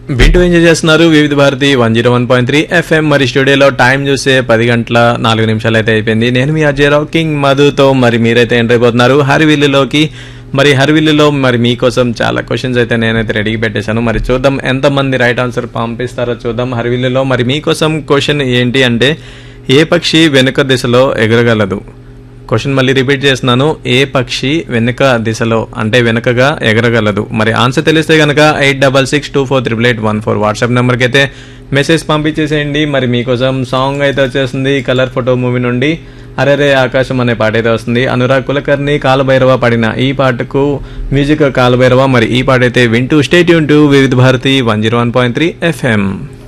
వింటూ ఎంజాయ్ చేస్తున్నారు Vividh Bharati one zero one point three FM మరి స్టూడియోలో టైం చూస్తే పది గంటల నాలుగు నిమిషాలు అయితే అయిపోయింది నేను మీ అజయరావు కింగ్ మధుతో మరి మీరైతే ఎంటర్ అయిపోతున్నారు హరివిల్లులోకి మరి హరివిల్లులో మరి మీకోసం చాలా క్వశ్చన్స్ అయితే నేనైతే రెడీకి పెట్టేశాను మరి చూద్దాం ఎంతమంది రైట్ ఆన్సర్ పంపిస్తారో చూద్దాం హరివిల్లులో మరి మీకోసం క్వశ్చన్ ఏంటి అంటే ఏ పక్షి వెనుక దిశలో ఎగరగలదు క్వశ్చన్ మళ్ళీ రిపీట్ చేస్తున్నాను ఏ పక్షి వెనుక దిశలో అంటే వెనుకగా ఎగరగలదు మరి ఆన్సర్ తెలిస్తే కనుక eight double six two four triple eight one four WhatsApp నెంబర్కి అయితే మెసేజ్ పంపించేసేయండి మరి మీకోసం సాంగ్ అయితే వచ్చేస్తుంది కలర్ ఫోటో మూవీ నుండి అరెరే ఆకాశం అనే పాట అయితే వస్తుంది అనురాగ్ కులకర్ణి కాలభైరవ పాడిన ఈ పాటకు మ్యూజిక్ కాలభైరవ మరి ఈ పాట అయితే వింటూ స్టేట్ యూన్ to Vividh Bharati one zero one point three FM